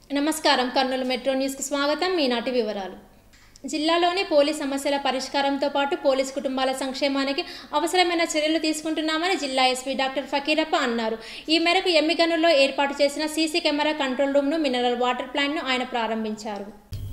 నమస్కారం కర్నూలు మెట్రో న్యూస్కి స్వాగతం ఈనాటి వివరాలు జిల్లాలోని పోలీస్ సమస్యల పరిష్కారంతో పాటు పోలీస్ కుటుంబాల సంక్షేమానికి అవసరమైన చర్యలు తీసుకుంటున్నామని జిల్లా ఎస్పీ డాక్టర్ ఫకీరప్ప అన్నారు ఈ మేరకు ఎమ్మిగనులో ఏర్పాటు చేసిన సీసీ కెమెరా కంట్రోల్ రూమ్ను మినరల్ వాటర్ ప్లాంట్ను ఆయన ప్రారంభించారు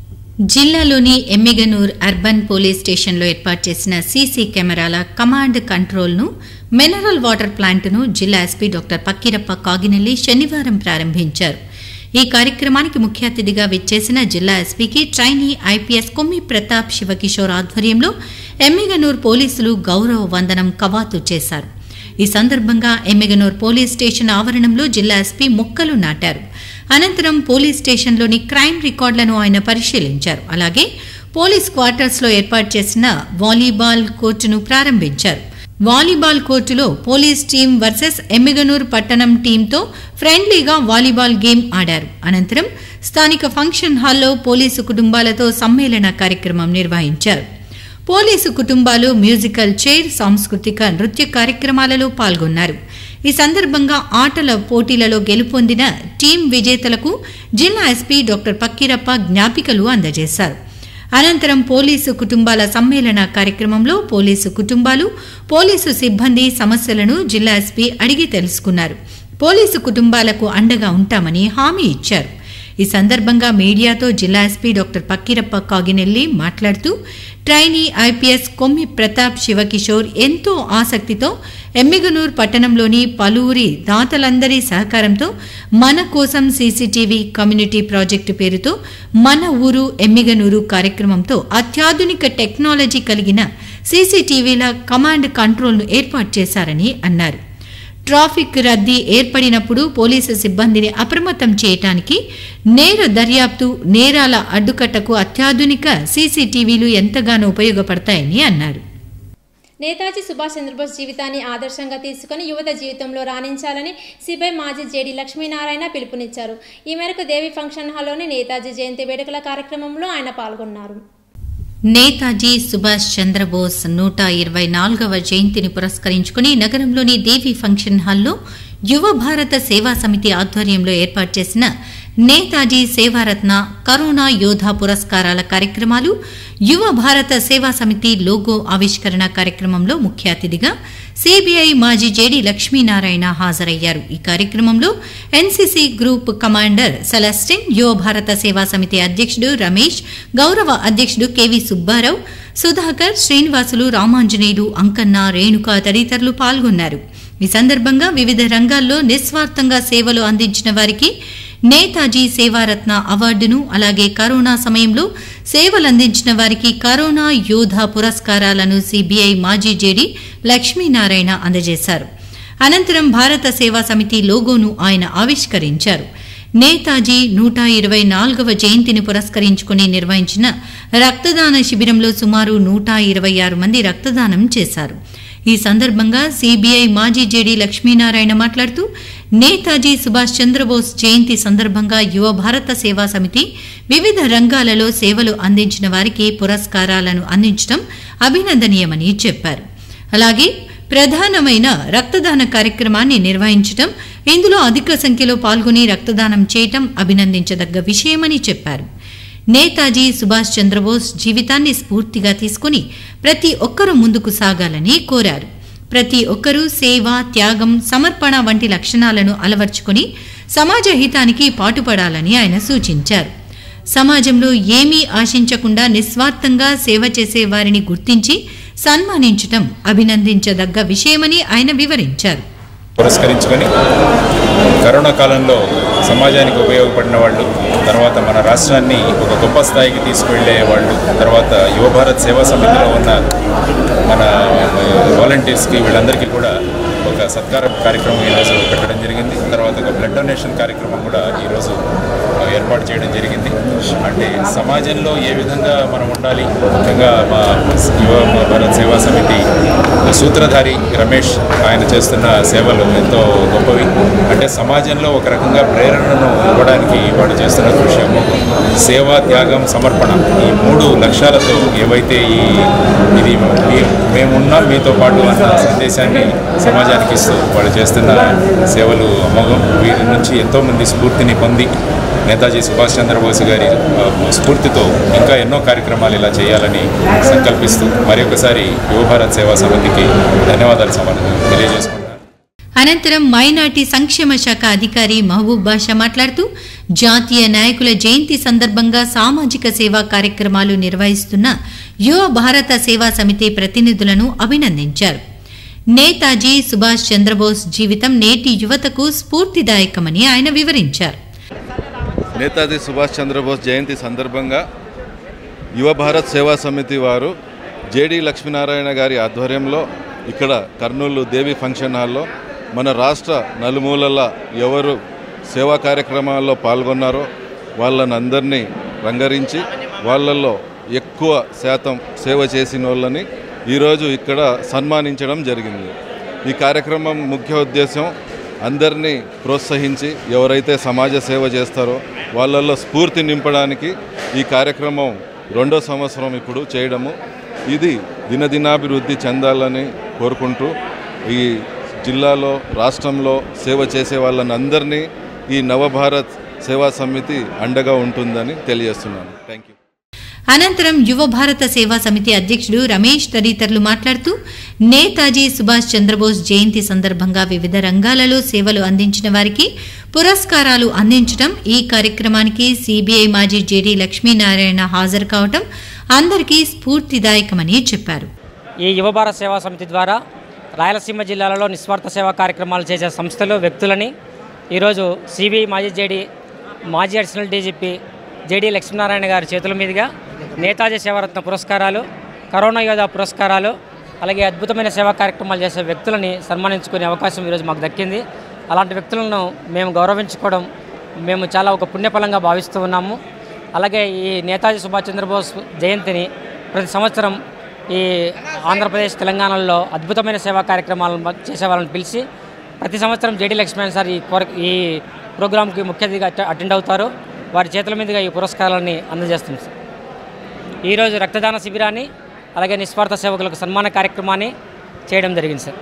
జిల్లాలోని ఎమ్మిగనూర్ అర్బన్ పోలీస్ స్టేషన్లో ఏర్పాటు చేసిన సీసీ కెమెరాల కమాండ్ కంట్రోల్ను మినరల్ వాటర్ ప్లాంట్ను జిల్లా ఎస్పీ డాక్టర్ పక్కిరప్ప కాగినెల్లి శనివారం ప్రారంభించారు ఈ కార్యక్రమానికి ముఖ్య అతిథిగా విచ్చేసిన జిల్లా ఎస్పీకి ట్రైనీ ఐపీఎస్ కొమ్మి ప్రతాప్ శివకిషోర్ ఆధ్వర్యంలో ఎమ్మిగనూర్ పోలీసులు గౌరవ వందనం కవాతు చేశారు ఈ సందర్భంగా ఎమ్మిగనూర్ పోలీస్ స్టేషన్ ఆవరణంలో జిల్లా ఎస్పీ మొక్కలు నాటారు అనంతరం పోలీస్ స్టేషన్లోని క్రైమ్ రికార్డులను ఆయన పరిశీలించారు అలాగే పోలీస్ క్వార్టర్స్లో ఏర్పాటు చేసిన వాలీబాల్ కోర్టును ప్రారంభించారు వాలీబాల్ కోర్టులో పోలీస్ టీం వర్సెస్ ఎమ్మిగనూర్ పట్టణం టీంతో ఫ్రెండ్లీగా వాలీబాల్ గేమ్ ఆడారు అనంతరం స్థానిక ఫంక్షన్ హాల్లో పోలీసు కుటుంబాలతో సమ్మేళన కార్యక్రమం నిర్వహించారు పోలీసు కుటుంబాలు మ్యూజికల్ చైర్ సాంస్కృతిక నృత్య కార్యక్రమాలలో పాల్గొన్నారు ఈ సందర్భంగా ఆటల పోటీలలో గెలుపొందిన టీం విజేతలకు జిల్లా ఎస్పీ డాక్టర్ పక్కిరప్ప జ్ఞాపికలు అందజేశారు అనంతరం పోలీసు కుటుంబాల సమ్మేళన కార్యక్రమంలో పోలీసు కుటుంబాలు పోలీసు సిబ్బంది సమస్యలను జిల్లా ఎస్పీ అడిగి తెలుసుకున్నారు పోలీసు కుటుంబాలకు అండగా ఉంటామని హామీ ఇచ్చారు ఈ సందర్భంగా మీడియాతో జిల్లా ఎస్పీ డాక్టర్ పక్కిరప్ప కాగినెల్లి మాట్లాడుతూ ట్రైనీ ఐపీఎస్ కొమ్మి ప్రతాప్ శివకిషోర్ ఎంతో ఆసక్తితో ఎమ్మిగనూర్ పట్టణంలోని పలువురి దాతలందరి సహకారంతో మన కోసం సీసీటీవీ కమ్యూనిటీ ప్రాజెక్టు పేరుతో మన ఊరు ఎమ్మిగనూరు కార్యక్రమంతో అత్యాధునిక టెక్నాలజీ కలిగిన సీసీటీవీల కమాండ్ కంట్రోల్ను ఏర్పాటు చేశారని అన్నారు ట్రాఫిక్ రద్దీ ఏర్పడినప్పుడు పోలీసు సిబ్బందిని అప్రమత్తం చేయటానికి నేర దర్యాప్తు నేరాల అడ్డుకట్టకు అత్యాధునిక సీసీటీవీలు ఎంతగానో ఉపయోగపడతాయని అన్నారు నేతాజీ సుభాష్ చంద్రబోస్ జీవితాన్ని ఆదర్శంగా తీసుకుని యువత జీవితంలో రాణించాలని సిబిఐ మాజీ జేడీ లక్ష్మీనారాయణ పిలుపునిచ్చారు ఈ మేరకు దేవి ఫంక్షన్ హాల్లోని నేతాజీ జయంతి వేడుకల కార్యక్రమంలో ఆయన పాల్గొన్నారు నేతాజీ సుభాష్ చంద్రబోస్ నూట ఇరవై నాలుగవ జయంతిని పురస్కరించుకుని నగరంలోని దేవి ఫంక్షన్ హాల్లో యువ భారత సేవా సమితి ఆధ్వర్యంలో ఏర్పాటు చేసిన నేతాజీ సేవారత్న కరోనా యోధా పురస్కారాల కార్యక్రమాలు యువ భారత సేవా సమితి లోగో ఆవిష్కరణ కార్యక్రమంలో ముఖ్య అతిథిగా సిబిఐ మాజీ జేడీ లక్ష్మీనారాయణ హాజరయ్యారు ఈ కార్యక్రమంలో ఎన్సీసీ గ్రూప్ కమాండర్ సెలస్టిన్ యువ భారత సేవా సమితి అధ్యక్షుడు రమేష్ గౌరవ అధ్యక్షుడు కెవి సుబ్బారావు సుధాకర్ శ్రీనివాసులు రామాంజనేయులు అంకన్న రేణుక తదితరులు పాల్గొన్నారు ఈ సందర్భంగా వివిధ రంగాల్లో నిస్వార్థంగా సేవలు అందించిన వారికి నేతాజీ సేవారత్న అవార్డును అలాగే కరోనా సమయంలో సేవలందించిన వారికి కరోనా యోధా పురస్కారాలను సిబిఐ మాజీ జేడీ లక్ష్మీనారాయణ అందజేశారు అనంతరం భారత సేవా సమితి లోగోను ఆయన ఆవిష్కరించారు నేతాజీ నూట ఇరవై నాలుగవ జయంతిని పురస్కరించుకుని నిర్వహించిన రక్తదాన శిబిరంలో సుమారు నూట ఇరవై ఆరు మంది రక్తదానం చేశారు ఈ సందర్భంగా సిబిఐ మాజీ జేడీ లక్ష్మీనారాయణ మాట్లాడుతూ నేతాజీ సుభాష్ చంద్రబోస్ జయంతి సందర్భంగా యువ భారత సేవా సమితి వివిధ రంగాలలో సేవలు అందించిన వారికి పురస్కారాలను అందించడం అభినందనీయమని చెప్పారు అలాగే ప్రధానమైన రక్తదాన కార్యక్రమాన్ని నిర్వహించడం ఇందులో అధిక సంఖ్యలో పాల్గొని రక్తదానం చేయటం అభినందించదగ్గ విషయమని చెప్పారు నేతాజీ సుభాష్ చంద్రబోస్ జీవితాన్ని స్ఫూర్తిగా తీసుకుని ప్రతి ఒక్కరూ ముందుకు సాగాలని కోరారు ప్రతి ఒక్కరూ సేవ త్యాగం సమర్పణ వంటి లక్షణాలను అలవర్చుకుని సమాజ హితానికి పాటుపడాలని ఆయన సూచించారు సమాజంలో ఏమీ ఆశించకుండా నిస్వార్థంగా సేవ చేసే వారిని గుర్తించి సన్మానించటం అభినందించదగ్గ విషయమని ఆయన వివరించారు పురస్కరించుకొని కరోనా కాలంలో సమాజానికి ఉపయోగపడిన వాళ్ళు తర్వాత మన రాష్ట్రాన్ని ఒక గొప్ప స్థాయికి తీసుకువెళ్ళే వాళ్ళు తర్వాత యువ భారత్ సేవా సమితిలో ఉన్న మన వాలంటీర్స్కి వీళ్ళందరికీ కూడా ఒక సత్కార కార్యక్రమం ఈరోజు పెట్టడం జరిగింది తర్వాత ఒక బ్లడ్ డొనేషన్ కార్యక్రమం కూడా ఈరోజు ఏర్పాటు చేయడం జరిగింది అంటే సమాజంలో ఏ విధంగా మనం ఉండాలి ముఖ్యంగా మా యువ భారత్ సేవా సమితి సూత్రధారి రమేష్ ఆయన చేస్తున్న సేవలు ఎంతో గొప్పవి అంటే సమాజంలో ఒక రకంగా ప్రేరణను ఇవ్వడానికి వాడు చేస్తున్న కృషి అమోఘం సేవ త్యాగం సమర్పణ ఈ మూడు లక్ష్యాలతో ఏవైతే ఈ ఇది మీ- మేమున్నాం మీతో పాటు అన్న సందేశాన్ని సమాజానికి ఇస్తూ వాళ్ళు చేస్తున్న సేవలు అమోఘం వీరి నుంచి ఎంతోమంది స్ఫూర్తిని పొంది నేతాజీ సుభాష్ చంద్రబోస్ గారి ఆ, స్ఫూర్తితో ఇంకా ఎన్నో కార్యక్రమాలు ఇలా చేయాలని సంకల్పిస్తూ మరొకసారి యువభారత్ సేవా సమితికి ధన్యవాదాలు సమర్ తెలియజేసుకుంటున్నాను అనంతరం మైనార్టీ సంక్షేమ శాఖ అధికారి మహబూబ్ బాషా మాట్లాడుతూ జాతీయ నాయకుల జయంతి సందర్భంగా సామాజిక సేవా కార్యక్రమాలు నిర్వహిస్తున్న యువ భారత సేవా సమితి ప్రతినిధులను అభినందించారు నేతాజీ సుభాష్ చంద్రబోస్ జీవితం నేటి యువతకు స్ఫూర్తిదాయకమని ఆయన వివరించారు నేతాజీ సుభాష్ చంద్రబోస్ జయంతి సందర్భంగా యువ భారత్ సేవా సమితి వారు జేడి లక్ష్మీనారాయణ గారి ఆధ్వర్యంలో ఇక్కడ కర్నూలు దేవి ఫంక్షన్ హాల్లో మన రాష్ట్ర నలుమూలల ఎవరు సేవా కార్యక్రమాల్లో పాల్గొన్నారో వాళ్ళనందరినీ రంగరించి వాళ్ళల్లో ఎక్కువ శాతం సేవ చేసిన వాళ్ళని ఈరోజు ఇక్కడ సన్మానించడం జరిగింది ఈ కార్యక్రమం ముఖ్య ఉద్దేశం అందరినీ ప్రోత్సహించి ఎవరైతే సమాజ సేవ చేస్తారో వాళ్ళల్లో స్ఫూర్తి నింపడానికి ఈ కార్యక్రమం రెండో సంవత్సరం ఇప్పుడు చేయడము ఇది దినదినాభివృద్ధి చెందాలని కోరుకుంటూ ఈ జిల్లాలో రాష్ట్రంలో సేవ చేసే వాళ్ళని అందరినీ ఈ నవభారత్ సేవా సమితి అండగా ఉంటుందని తెలియజేస్తున్నాను థ్యాంక్ యూ అనంతరం యువ భారత సేవా సమితి అధ్యక్షుడు రమేష్ తదితరులు మాట్లాడుతూ నేతాజీ సుభాష్ చంద్రబోస్ జయంతి సందర్భంగా వివిధ రంగాలలో సేవలు అందించిన వారికి పురస్కారాలు అందించడం ఈ కార్యక్రమానికి సిబిఐ మాజీ జేడీ లక్ష్మీనారాయణ హాజరు కావడం అందరికీ స్ఫూర్తిదాయకమని చెప్పారు ఈ యువ భారత్ సేవా సమితి ద్వారా రాయలసీమ జిల్లాలలో నిస్వార్థ సేవా కార్యక్రమాలు చేసే సంస్థలు వ్యక్తులని ఈరోజు సిబిఐ మాజీ జేడీ మాజీ అడిషనల్ డీజీపీ జేడీ లక్ష్మీనారాయణ గారి చేతుల మీదుగా నేతాజీ సేవారత్న పురస్కారాలు కరోనా యోధా పురస్కారాలు అలాగే అద్భుతమైన సేవా కార్యక్రమాలు చేసే వ్యక్తులని సన్మానించుకునే అవకాశం ఈరోజు మాకు దక్కింది అలాంటి వ్యక్తులను మేము గౌరవించుకోవడం మేము చాలా ఒక పుణ్యఫలంగా భావిస్తూ ఉన్నాము అలాగే ఈ నేతాజీ సుభాష్ చంద్రబోస్ జయంతిని ప్రతి సంవత్సరం ఈ ఆంధ్రప్రదేశ్ తెలంగాణలో అద్భుతమైన సేవా కార్యక్రమాలను మ- చేసే వాళ్ళని పిలిచి ప్రతి సంవత్సరం జేడీ లక్ష్మణ్ సార్ ఈ కోర ఈ ప్రోగ్రాంకి ముఖ్య అతిథిగా అట- అటెండ్ అవుతారు వారి చేతుల మీదుగా ఈ పురస్కారాలని అందజేస్తుంది సార్ ఈరోజు రక్తదాన శిబిరాన్ని అలాగే నిస్వార్థ సేవకులకు సన్మాన కార్యక్రమాన్ని చేయడం జరిగింది సార్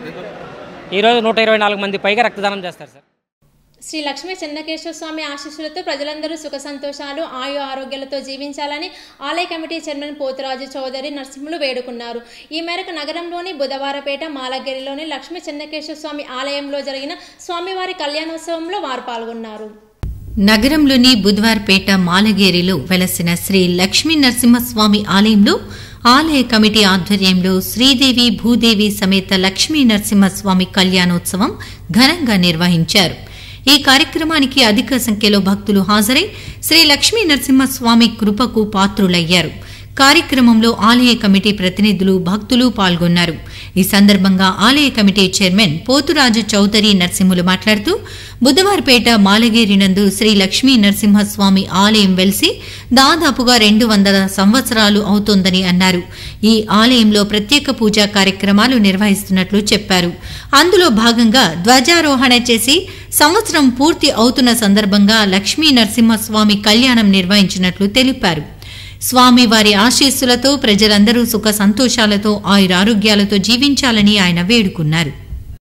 ఈరోజు నూట ఇరవై నాలుగు మంది పైగా రక్తదానం చేస్తారు సార్ శ్రీ లక్ష్మీ చెన్నకేశ్వర స్వామి ఆశీస్సులతో ప్రజలందరూ సుఖ సంతోషాలు ఆయు ఆరోగ్యాలతో జీవించాలని ఆలయ కమిటీ చైర్మన్ పోతురాజు చౌదరి నరసింహులు వేడుకున్నారు ఈ మేరకు నగరంలోని బుధవారపేట మాలగిరిలోని లక్ష్మీ చెన్నకేశ్వర స్వామి ఆలయంలో జరిగిన స్వామివారి కళ్యాణోత్సవంలో వారు పాల్గొన్నారు నగరంలోని బుధవార్పేట మాలగేరిలో వెలసిన శ్రీ లక్ష్మీ నరసింహస్వామి ఆలయంలో ఆలయ కమిటీ ఆధ్వర్యంలో శ్రీదేవి భూదేవి సమేత లక్ష్మీ నరసింహస్వామి కళ్యాణోత్సవం ఘనంగా నిర్వహించారు ఈ కార్యక్రమానికి అధిక సంఖ్యలో భక్తులు హాజరై శ్రీ లక్ష్మీ నరసింహస్వామి కృపకు పాత్రులయ్యారు కార్యక్రమంలో ఆలయ కమిటీ ప్రతినిధులు భక్తులు పాల్గొన్నారు ఈ సందర్భంగా ఆలయ కమిటీ చైర్మన్ పోతురాజు చౌదరి నరసింహులు మాట్లాడుతూ బుధవారపేట మాలగేరి నందు శ్రీ లక్ష్మీ నరసింహస్వామి ఆలయం వెలిసి దాదాపుగా రెండు వందల సంవత్సరాలు అవుతోందని అన్నారు ఈ ఆలయంలో ప్రత్యేక పూజా కార్యక్రమాలు నిర్వహిస్తున్నట్లు చెప్పారు అందులో భాగంగా ధ్వజారోహణ చేసి సంవత్సరం పూర్తి అవుతున్న సందర్భంగా లక్ష్మీ నరసింహస్వామి కళ్యాణం నిర్వహించినట్లు తెలిపారు స్వామివారి ఆశీస్సులతో ప్రజలందరూ సుఖ సంతోషాలతో ఆయురారోగ్యాలతో జీవించాలని ఆయన వేడుకున్నారు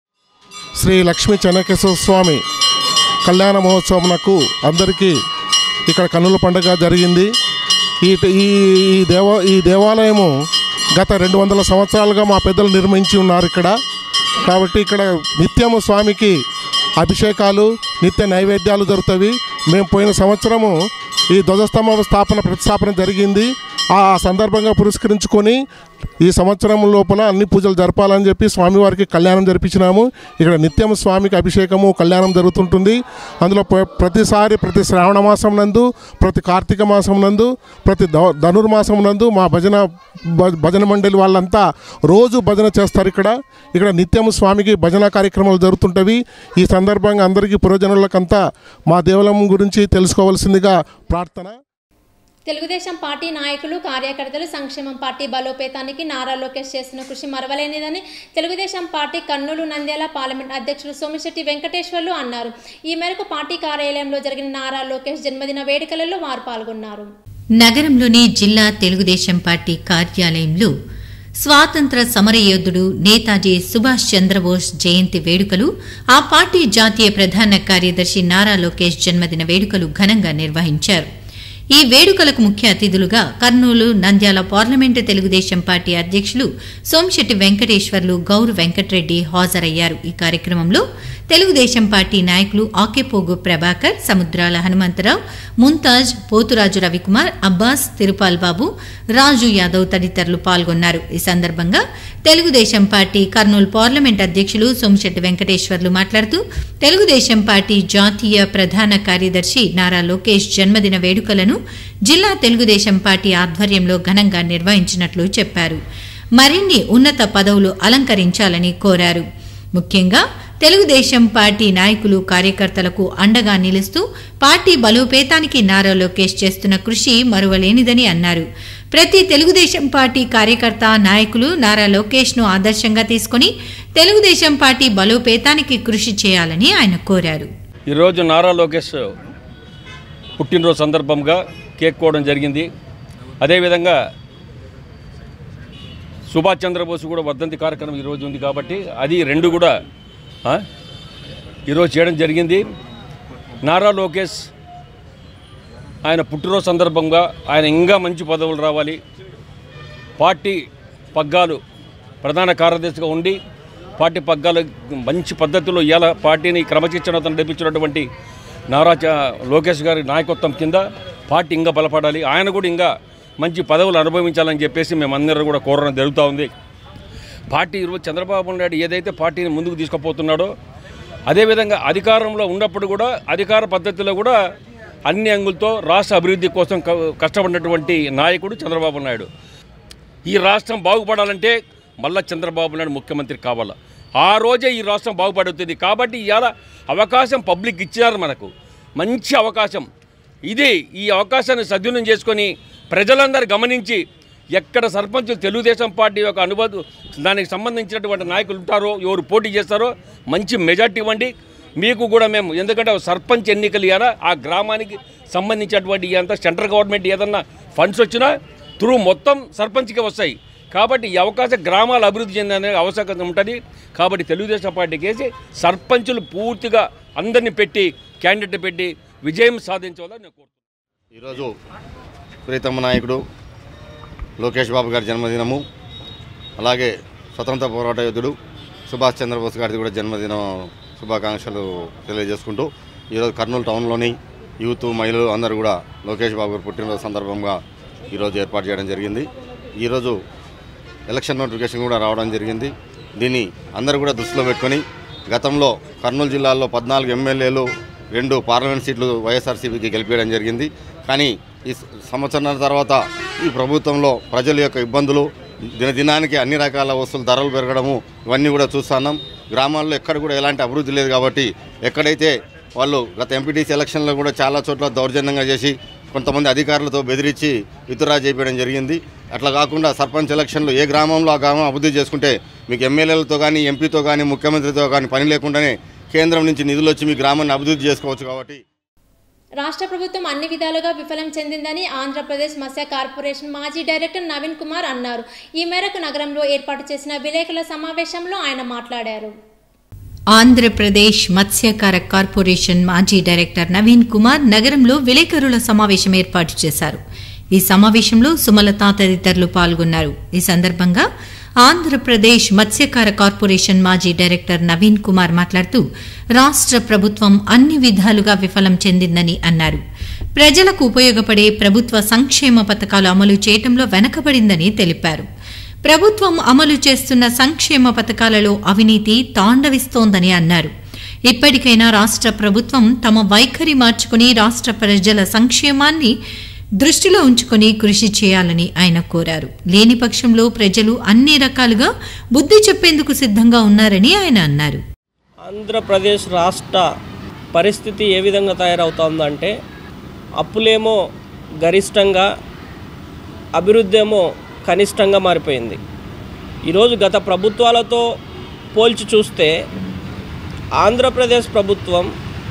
శ్రీ లక్ష్మీ చెన్నకేశ్వర స్వామి కళ్యాణ మహోత్సవంకు అందరికీ ఇక్కడ కన్నుల పండుగ జరిగింది ఈ ఈ ఈ దేవ ఈ దేవాలయము గత రెండు వందల సంవత్సరాలుగా మా పెద్దలు నిర్మించి ఉన్నారు ఇక్కడ కాబట్టి ఇక్కడ నిత్యము స్వామికి అభిషేకాలు నిత్య నైవేద్యాలు జరుగుతాయి మేము పోయిన సంవత్సరము ఈ ధ్వజస్తంభ స్థాపన ప్రతిష్టాపన జరిగింది ఆ సందర్భంగా పురస్కరించుకొని ఈ సంవత్సరం లోపల అన్ని పూజలు జరపాలని చెప్పి స్వామివారికి కళ్యాణం జరిపించినాము ఇక్కడ నిత్యం స్వామికి అభిషేకము కళ్యాణం జరుగుతుంటుంది అందులో ప్ర- ప్రతిసారి ప్రతి శ్రావణ మాసం నందు ప్రతి కార్తీక మాసం నందు ప్రతి ధ- ధనుర్మాసం నందు మా భజన భ- భజన మండలి వాళ్ళంతా రోజు భజన చేస్తారు ఇక్కడ ఇక్కడ నిత్యం స్వామికి భజన కార్యక్రమాలు జరుగుతుంటవి ఈ సందర్భంగా అందరికీ పురజనులకంతా మా దేవాలయం గురించి తెలుసుకోవాల్సిందిగా ప్రార్థన తెలుగుదేశం పార్టీ నాయకులు కార్యకర్తలు సంక్షేమం పార్టీ బలోపేతానికి నారా లోకేష్ చేసిన కృషి మరవలేనిదని తెలుగుదేశం పార్టీ కర్నూలు నంద్యాల పార్లమెంట్ అధ్యక్షులు సోమిశెట్టి వెంకటేశ్వర్లు అన్నారు ఈ మేరకు పార్టీ కార్యాలయంలో జరిగిన నారా లోకేష్ జన్మదిన వేడుకలలో వారు పాల్గొన్నారు నగరంలోని జిల్లా తెలుగుదేశం పార్టీ కార్యాలయంలో స్వాతంత్ర సమరయోధుడు నేతాజీ సుభాష్ చంద్రబోస్ జయంతి వేడుకలు ఆ పార్టీ జాతీయ ప్రధాన కార్యదర్శి నారా లోకేష్ జన్మదిన వేడుకలు ఘనంగా నిర్వహించారు ఈ వేడుకలకు ముఖ్య అతిథులుగా కర్నూలు నంద్యాల పార్లమెంటు తెలుగుదేశం పార్టీ అధ్యక్షులు సోమిశెట్టి వెంకటేశ్వర్లు గౌరు వెంకటరెడ్డి హాజరయ్యారు ఈ కార్యక్రమంలో తెలుగుదేశం పార్టీ నాయకులు ఆకెపోగు ప్రభాకర్ సముద్రాల హనుమంతరావు ముంతాజ్ పోతురాజు రవికుమార్ అబ్బాస్ తిరుపాల్ బాబు రాజు యాదవ్ తదితరులు పాల్గొన్నారు ఈ సందర్భంగా తెలుగుదేశం పార్టీ కర్నూలు పార్లమెంట్ అధ్యక్షులు సోమిశెట్టి వెంకటేశ్వర్లు మాట్లాడుతూ తెలుగుదేశం పార్టీ జాతీయ ప్రధాన కార్యదర్శి నారా లోకేష్ జన్మదిన వేడుకలను జిల్లా తెలుగుదేశం పార్టీ ఆధ్వర్యంలో ఘనంగా నిర్వహించినట్లు చెప్పారు మరిన్ని ఉన్నత పదవులు అలంకరించాలని కోరారు ముఖ్యంగా తెలుగుదేశం పార్టీ నాయకులు కార్యకర్తలకు అండగా నిలుస్తూ పార్టీ బలోపేతానికి నారా లోకేష్ చేస్తున్న కృషి మరువలేనిదని అన్నారు ప్రతి తెలుగుదేశం పార్టీ కార్యకర్త నాయకులు నారా లోకేష్ ను ఆదర్శంగా తీసుకుని తెలుగుదేశం పార్టీ బలోపేతానికి కృషి చేయాలని ఆయన కోరారు ఈరోజు నారా లోకేష్ పుట్టినరోజు సందర్భంగా కేక్ కోవడం జరిగింది అదేవిధంగా సుభాష్ చంద్రబోస్ కూడా వర్ధంతి కార్యక్రమం ఈరోజు ఉంది కాబట్టి అది రెండు కూడా ఆ, ఈరోజు చేయడం జరిగింది నారా లోకేష్ ఆయన పుట్టినరోజు సందర్భంగా ఆయన ఇంకా మంచి పదవులు రావాలి పార్టీ పగ్గాలు ప్రధాన కార్యదర్శిగా ఉండి పార్టీ పగ్గాలు మంచి పద్ధతిలో ఇవాళ పార్టీని క్రమశిక్షణతో నడిపించినటువంటి నారా చ- లోకేష్ గారి నాయకత్వం కింద పార్టీ ఇంకా బలపడాలి ఆయన కూడా ఇంకా మంచి పదవులు అనుభవించాలని చెప్పేసి మేమందరం కూడా కోరడం జరుగుతూ ఉంది పార్టీ ఈరోజు చంద్రబాబు నాయుడు ఏదైతే పార్టీని ముందుకు తీసుకుపోతున్నాడో అదేవిధంగా అధికారంలో ఉన్నప్పుడు కూడా అధికార పద్ధతిలో కూడా అన్ని అంగులతో రాష్ట్ర అభివృద్ధి కోసం క- కష్టపడినటువంటి నాయకుడు చంద్రబాబు నాయుడు ఈ రాష్ట్రం బాగుపడాలంటే మళ్ళా చంద్రబాబు నాయుడు ముఖ్యమంత్రి కావాలా ఆ రోజే ఈ రాష్ట్రం బాగుపడుతుంది కాబట్టి ఇవాళ అవకాశం పబ్లిక్ ఇచ్చారు మనకు మంచి అవకాశం ఇది ఈ అవకాశాన్ని సద్వినియోగం చేసుకొని ప్రజలందరూ గమనించి ఎక్కడ సర్పంచులు తెలుగుదేశం పార్టీ యొక్క అనుభవం దానికి సంబంధించినటువంటి నాయకులు ఉంటారో ఎవరు పోటీ చేస్తారో మంచి మెజార్టీ ఇవ్వండి మీకు కూడా మేము ఎందుకంటే సర్పంచ్ ఎన్నికలు ఇవ్వాలా ఆ గ్రామానికి సంబంధించినటువంటి అంతా సెంట్రల్ గవర్నమెంట్ ఏదన్నా ఫండ్స్ వచ్చినా త్రూ మొత్తం సర్పంచ్కి వస్తాయి కాబట్టి ఈ అవకాశం గ్రామాలు అభివృద్ధి చెందనే అవకాశం ఉంటుంది కాబట్టి తెలుగుదేశం పార్టీకి వేసి సర్పంచులు పూర్తిగా అందరినీ పెట్టి క్యాండిడేట్ పెట్టి విజయం సాధించాలని నేను కోరుతున్నాను ఈరోజు ప్రీతమ్మ నాయకుడు లోకేష్ బాబు గారి జన్మదినము అలాగే స్వతంత్ర పోరాట యోధుడు సుభాష్ చంద్రబోస్ గారిది కూడా జన్మదిన శుభాకాంక్షలు తెలియజేసుకుంటూ ఈరోజు కర్నూలు టౌన్లోని యూత్ మహిళలు అందరూ కూడా లోకేష్ బాబు గారి పుట్టినరోజు సందర్భంగా ఈరోజు ఏర్పాటు చేయడం జరిగింది ఈరోజు ఎలక్షన్ నోటిఫికేషన్ కూడా రావడం జరిగింది దీన్ని అందరూ కూడా దృష్టిలో పెట్టుకొని గతంలో కర్నూలు జిల్లాలో పద్నాలుగు ఎమ్మెల్యేలు రెండు పార్లమెంట్ సీట్లు వైఎస్ఆర్సీపీకి గెలిపించడం జరిగింది కానీ ఈ సంవత్సరం తర్వాత ఈ ప్రభుత్వంలో ప్రజల యొక్క ఇబ్బందులు దినదినానికి అన్ని రకాల వస్తువులు ధరలు పెరగడము ఇవన్నీ కూడా చూస్తున్నాం గ్రామాల్లో ఎక్కడ కూడా ఎలాంటి అభివృద్ధి లేదు కాబట్టి ఎక్కడైతే వాళ్ళు గత ఎంపీటీసీ ఎలక్షన్లో కూడా చాలా చోట్ల దౌర్జన్యంగా చేసి కొంతమంది అధికారులతో బెదిరించి విత్డ్రా చేయడం జరిగింది అట్లా కాకుండా సర్పంచ్ ఎలక్షన్లో ఏ గ్రామంలో ఆ గ్రామం అభివృద్ధి చేసుకుంటే మీకు ఎమ్మెల్యేలతో కానీ ఎంపీతో కానీ ముఖ్యమంత్రితో కానీ పని లేకుండానే కేంద్రం నుంచి నిధులు వచ్చి మీ గ్రామాన్ని అభివృద్ధి చేసుకోవచ్చు కాబట్టి రాష్ట్ర ప్రభుత్వం అన్ని విధాలుగా విఫలం చెందిందని ఆంధ్రప్రదేశ్ మత్స్య కార్పొరేషన్ మాజీ డైరెక్టర్ నవీన్ కుమార్ అన్నారు ఈ మేరకు నగరంలో ఏర్పాటు చేసిన విలేకరుల సమావేశంలో ఆయన మాట్లాడారు ఆంధ్రప్రదేశ్ మత్స్యకార కార్పొరేషన్ మాజీ డైరెక్టర్ నవీన్ కుమార్ నగరంలో విలేకరుల సమావేశం ఏర్పాటు చేశారు ఈ సమావేశంలో సుమలత తదితరులు పాల్గొన్నారు ఈ సందర్భంగా ఆంధ్రప్రదేశ్ మత్స్యకార కార్పొరేషన్ మాజీ డైరెక్టర్ నవీన్ కుమార్ మాట్లాడుతూ రాష్ట్ర ప్రభుత్వం అన్ని విధాలుగా విఫలం చెందిందని అన్నారు ప్రజలకు ఉపయోగపడే ప్రభుత్వ సంక్షేమ పథకాలు అమలు చేయటంలో వెనకబడిందని తెలిపారు ప్రభుత్వం అమలు చేస్తున్న సంక్షేమ పథకాలలో అవినీతి తాండవిస్తోందని అన్నారు ఇప్పటికైనా రాష్ట్ర ప్రభుత్వం తమ వైఖరి మార్చుకుని రాష్ట్ర ప్రజల సంక్షేమాన్ని దృష్టిలో ఉంచుకొని కృషి చేయాలని ఆయన కోరారు లేని పక్షంలో ప్రజలు అన్ని రకాలుగా బుద్ధి చెప్పేందుకు సిద్ధంగా ఉన్నారని ఆయన అన్నారు ఆంధ్రప్రదేశ్ రాష్ట్ర పరిస్థితి ఏ విధంగా తయారవుతోందంటే అప్పులేమో గరిష్టంగా అభివృద్ధి ఏమో కనిష్టంగా మారిపోయింది ఈరోజు గత ప్రభుత్వాలతో పోల్చి చూస్తే ఆంధ్రప్రదేశ్ ప్రభుత్వం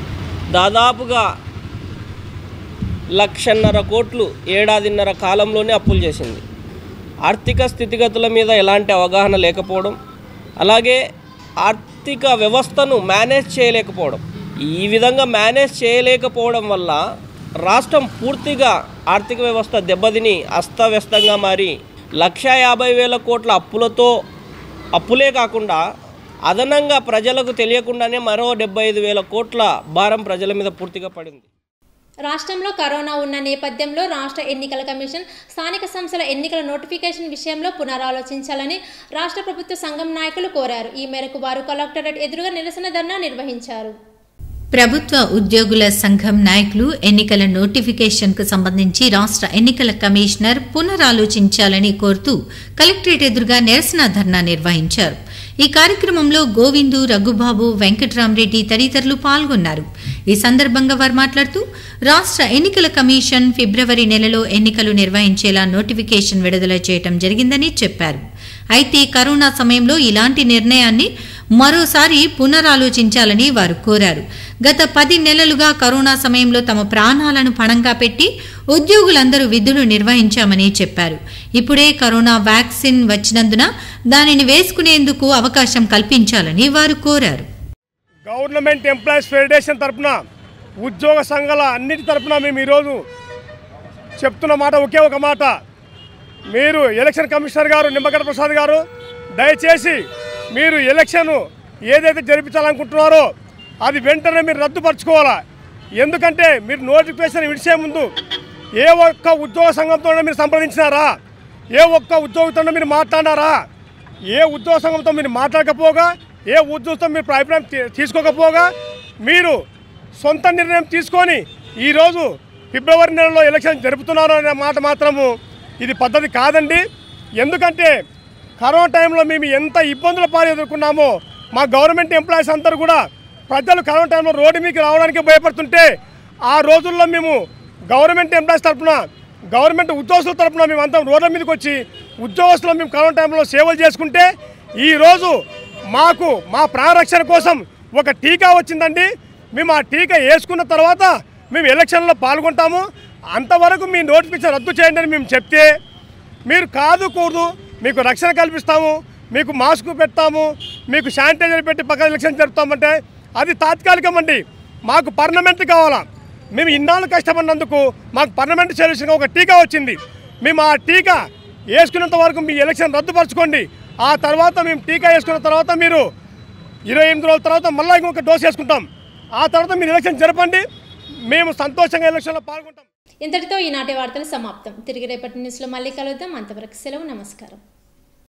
దాదాపుగా లక్షన్నర కోట్లు ఏడాదిన్నర కాలంలోనే అప్పులు చేసింది ఆర్థిక స్థితిగతుల మీద ఎలాంటి అవగాహన లేకపోవడం అలాగే ఆర్థిక వ్యవస్థను మేనేజ్ చేయలేకపోవడం ఈ విధంగా మేనేజ్ చేయలేకపోవడం వల్ల రాష్ట్రం పూర్తిగా ఆర్థిక వ్యవస్థ దెబ్బతిని అస్తవ్యస్తంగా మారి లక్షా యాభై వేల కోట్ల అప్పులతో అప్పులే కాకుండా అదనంగా ప్రజలకు తెలియకుండానే మరో డెబ్బై ఐదు వేల కోట్ల భారం ప్రజల మీద పూర్తిగా పడింది రాష్ట్రంలో కరోనా ఉన్న నేపథ్యంలో రాష్ట్ర ఎన్నికల కమిషన్ స్థానిక సంస్థల ఎన్నికల నోటిఫికేషన్ విషయంలో పునరాలోచించాలని రాష్ట్ర ప్రభుత్వ సంఘం నాయకులు కోరారు ఈ మేరకు వారు కలెక్టరేట్ ఎదురుగా నిరసన ధర్నా నిర్వహించారు ప్రభుత్వ ఉద్యోగుల సంఘం నాయకులు ఎన్నికల నోటిఫికేషన్కు సంబంధించి రాష్ట్ర ఎన్నికల కమిషనర్ పునరాలోచించాలని కోరుతూ కలెక్టరేట్ ఎదురుగా నిరసన ధర్నా నిర్వహించారు ఈ కార్యక్రమంలో గోవిందు రఘుబాబు వెంకట్రామరెడ్డి తదితరులు పాల్గొన్నారు ఈ సందర్భంగా వారు మాట్లాడుతూ రాష్ట్ర ఎన్నికల కమిషన్ ఫిబ్రవరి నెలలో ఎన్నికలు నిర్వహించేలా నోటిఫికేషన్ విడుదల చేయడం జరిగిందని చెప్పారు అయితే కరోనా సమయంలో ఇలాంటి నిర్ణయాన్ని మరోసారి పునరాలోచించాలని వారు కోరారు గత పది నెలలుగా కరోనా సమయంలో తమ ప్రాణాలను పణంగా పెట్టి ఉద్యోగులందరూ విధులు నిర్వహించామని చెప్పారు ఇప్పుడే కరోనా వ్యాక్సిన్ వచ్చినందున దానిని వేసుకునేందుకు అవకాశం కల్పించాలని వారు కోరారు గవర్నమెంట్ ఎంప్లాయీస్ ఫెడరేషన్ తరపున ఉద్యోగ సంఘాల అన్నిటి తరపున మేము ఈరోజు చెప్తున్న మాట ఒకే ఒక మాట మీరు ఎలక్షన్ కమిషనర్ గారు నిమ్మగడ్డ ప్రసాద్ గారు దయచేసి మీరు ఎలక్షన్ ఏదైతే జరిపించాలనుకుంటున్నారో అది వెంటనే మీరు రద్దుపరచుకోవాలా ఎందుకంటే మీరు నోటిఫికేషన్ విడిచే ముందు ఏ ఒక్క ఉద్యోగ సంఘంతో మీరు సంప్రదించినారా ఏ ఒక్క ఉద్యోగితో మీరు మాట్లాడినారా ఏ ఉద్యోగ సంఘంతో మీరు మాట్లాడకపోగా ఏ ఉద్యోగంతో మీరు అభిప్రాయం తీ- తీసుకోకపోగా మీరు సొంత నిర్ణయం తీసుకొని ఈరోజు ఫిబ్రవరి నెలలో ఎలక్షన్ జరుపుతున్నారు అనే మాట మాత్రము ఇది పద్ధతి కాదండి ఎందుకంటే కరోనా టైంలో మేము ఎంత ఇబ్బందుల పాలు ఎదుర్కొన్నామో మా గవర్నమెంట్ ఎంప్లాయీస్ అందరూ కూడా ప్రజలు కరోనా టైంలో రోడ్డు మీకు రావడానికి భయపడుతుంటే ఆ రోజుల్లో మేము గవర్నమెంట్ ఎంప్లాయీస్ తరఫున గవర్నమెంట్ ఉద్యోగస్తుల తరఫున మేము అంతా రోడ్ల మీదకి వచ్చి ఉద్యోగస్తులు మేము కరోనా టైంలో సేవలు చేసుకుంటే ఈరోజు మాకు మా ప్రాణరక్షణ కోసం ఒక టీకా వచ్చిందండి మేము ఆ టీకా వేసుకున్న తర్వాత మేము ఎలక్షన్లో పాల్గొంటాము అంతవరకు మీ నోటిఫికేషన్ రద్దు చేయండి అని మేము చెప్తే మీరు కాదు కూడదు మీకు రక్షణ కల్పిస్తాము మీకు మాస్క్ పెడతాము మీకు శానిటైజర్ పెట్టి పక్కన ఎలక్షన్ జరుపుతామంటే అది తాత్కాలికమండి మాకు పర్మనెంట్ కావాలా మేము ఇన్నాళ్ళు కష్టపడినందుకు మాకు పర్మనెంట్ సొల్యూషన్గా ఒక టీకా వచ్చింది మేము ఆ టీకా వేసుకున్నంత వరకు మీ ఎలక్షన్ రద్దుపరచుకోండి ఆ తర్వాత మేము టీకా వేసుకున్న తర్వాత మీరు ఇరవై ఎనిమిది రోజుల తర్వాత మళ్ళీ ఇంకొక డోస్ వేసుకుంటాం ఆ తర్వాత మీరు ఎలక్షన్ జరపండి మేము సంతోషంగా ఎలక్షన్లో పాల్గొంటాం ఇంతటితో ఈనాటి వార్తలు సమాప్తం తిరిగి రేపటి న్యూస్లో మళ్ళీ కలుద్దాం అంతవరకు సెలవు నమస్కారం